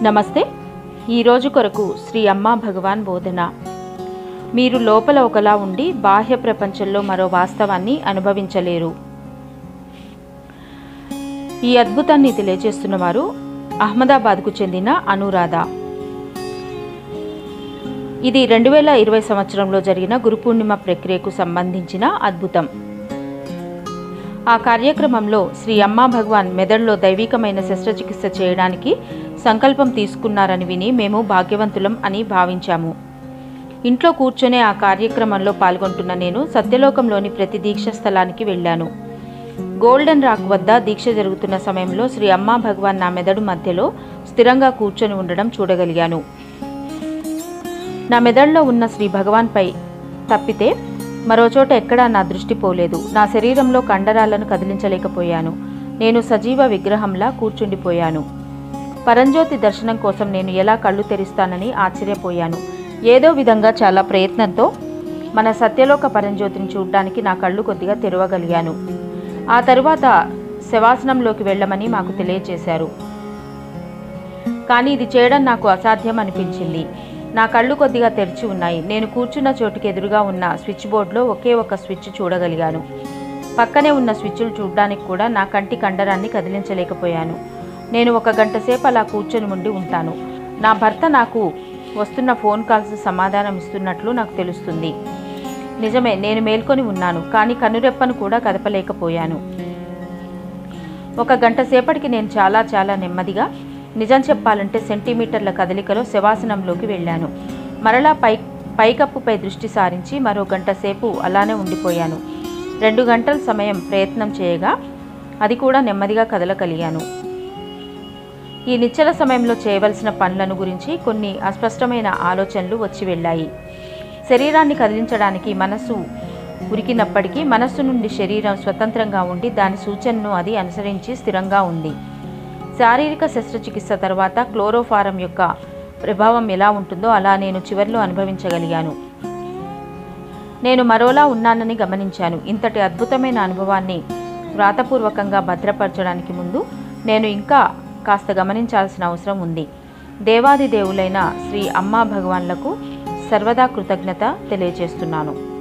నమస్తే ఈరోజు కొరకు శ్రీ అమ్మా భగవాన్ బోధన మీరు లోపల ఒకలా ఉండి బాహ్య ప్రపంచంలో మరో వాస్తవాన్ని అనుభవించలేరు ఈ అద్భుతాన్ని తెలియజేస్తున్న వారు అహ్మదాబాద్కు చెందిన అనురాధ ఇది రెండు వేల ఇరవై సంవత్సరంలో జరిగిన గురు పూర్ణిమ ప్రక్రియకు సంబంధించిన అద్భుతం ఆ కార్యక్రమంలో శ్రీ అమ్మా భగవాన్ మెదడులో దైవికమైన శస్త్రచికిత్స చేయడానికి సంకల్పం తీసుకున్నారని విని మేము భాగ్యవంతులం అని భావించాము ఇంట్లో కూర్చొనే ఆ కార్యక్రమంలో పాల్గొంటున్న నేను సత్యలోకంలోని ప్రతి దీక్ష స్థలానికి వెళ్ళాను గోల్డెన్ రాక్ వద్ద దీక్ష జరుగుతున్న సమయంలో శ్రీ అమ్మా భగవాన్ నా మెదడు మధ్యలో స్థిరంగా కూర్చొని ఉండడం చూడగలిగాను నా మెదడులో ఉన్న శ్రీ భగవాన్పై తప్పితే మరో చోట ఎక్కడా నా దృష్టి పోలేదు నా శరీరంలో కండరాలను కదిలించలేకపోయాను నేను సజీవ విగ్రహంలా కూర్చుండిపోయాను పరంజ్యోతి దర్శనం కోసం నేను ఎలా కళ్ళు తెరుస్తానని ఆశ్చర్యపోయాను ఏదో విధంగా చాలా ప్రయత్నంతో మన సత్యలోక పరంజ్యోతిని చూడ్డానికి నా కళ్ళు కొద్దిగా తెరవగలిగాను ఆ తరువాత శవాసనంలోకి వెళ్ళమని మాకు తెలియజేశారు కానీ ఇది చేయడం నాకు అసాధ్యం అనిపించింది నా కళ్ళు కొద్దిగా తెరిచి ఉన్నాయి నేను కూర్చున్న చోటుకి ఎదురుగా ఉన్న స్విచ్ బోర్డులో ఒకే ఒక స్విచ్ చూడగలిగాను పక్కనే ఉన్న స్విచ్లు చూడడానికి కూడా నా కంటి కండరాన్ని కదిలించలేకపోయాను నేను ఒక గంట సేపు అలా కూర్చొని ఉండి ఉంటాను నా భర్త నాకు వస్తున్న ఫోన్ కాల్స్ సమాధానం ఇస్తున్నట్లు నాకు తెలుస్తుంది నిజమే నేను మేల్కొని ఉన్నాను కానీ కనురెప్పను కూడా కదపలేకపోయాను ఒక గంట సేపటికి నేను చాలా చాలా నెమ్మదిగా నిజం చెప్పాలంటే సెంటీమీటర్ల కదలికలో శవాసనంలోకి వెళ్ళాను మరలా పై పైకప్పుపై దృష్టి సారించి మరో గంట సేపు అలానే ఉండిపోయాను రెండు గంటల సమయం ప్రయత్నం చేయగా అది కూడా నెమ్మదిగా కదలగలిగాను ఈ నిశ్చల సమయంలో చేయవలసిన పనులను గురించి కొన్ని అస్పష్టమైన ఆలోచనలు వచ్చి వెళ్ళాయి శరీరాన్ని కదిలించడానికి మనస్సు ఉరికినప్పటికీ మనస్సు నుండి శరీరం స్వతంత్రంగా ఉండి దాని సూచనను అది అనుసరించి స్థిరంగా ఉంది శారీరక శస్త్రచికిత్స తర్వాత క్లోరోఫారం యొక్క ప్రభావం ఎలా ఉంటుందో అలా నేను చివరిలో అనుభవించగలిగాను నేను మరోలా ఉన్నానని గమనించాను ఇంతటి అద్భుతమైన అనుభవాన్ని వ్రాతపూర్వకంగా భద్రపరచడానికి ముందు నేను ఇంకా కాస్త గమనించాల్సిన అవసరం ఉంది దేవాది దేవులైన శ్రీ అమ్మా భగవాన్లకు సర్వదా కృతజ్ఞత తెలియజేస్తున్నాను